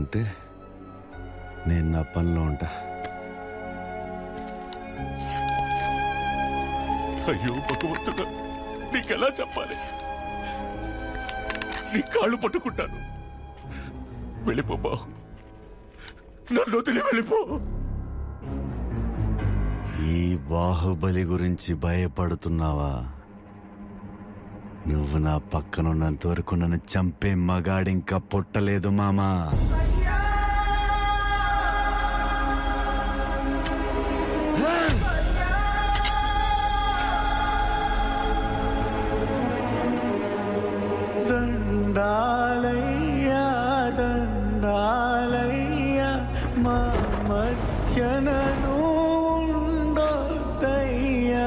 ఉంటే నేను నా పనిలో ఉంటా అయ్యో భగవంతుడా నీకెలా చెప్పాలి నీ కాళ్ళు పట్టుకుంటాను వెళ్ళిపో బావు నన్ను వదిలి వెళ్ళిపో ఈ బాహుబలి గురించి భయపడుతున్నావా నువ్వు నా పక్కనున్నంత వరకు నన్ను చంపే మగాడింకా పుట్టలేదు మామా దండాలయ్యా దండాలయ్యా మా మధ్యనను ఉండొద్దయ్యా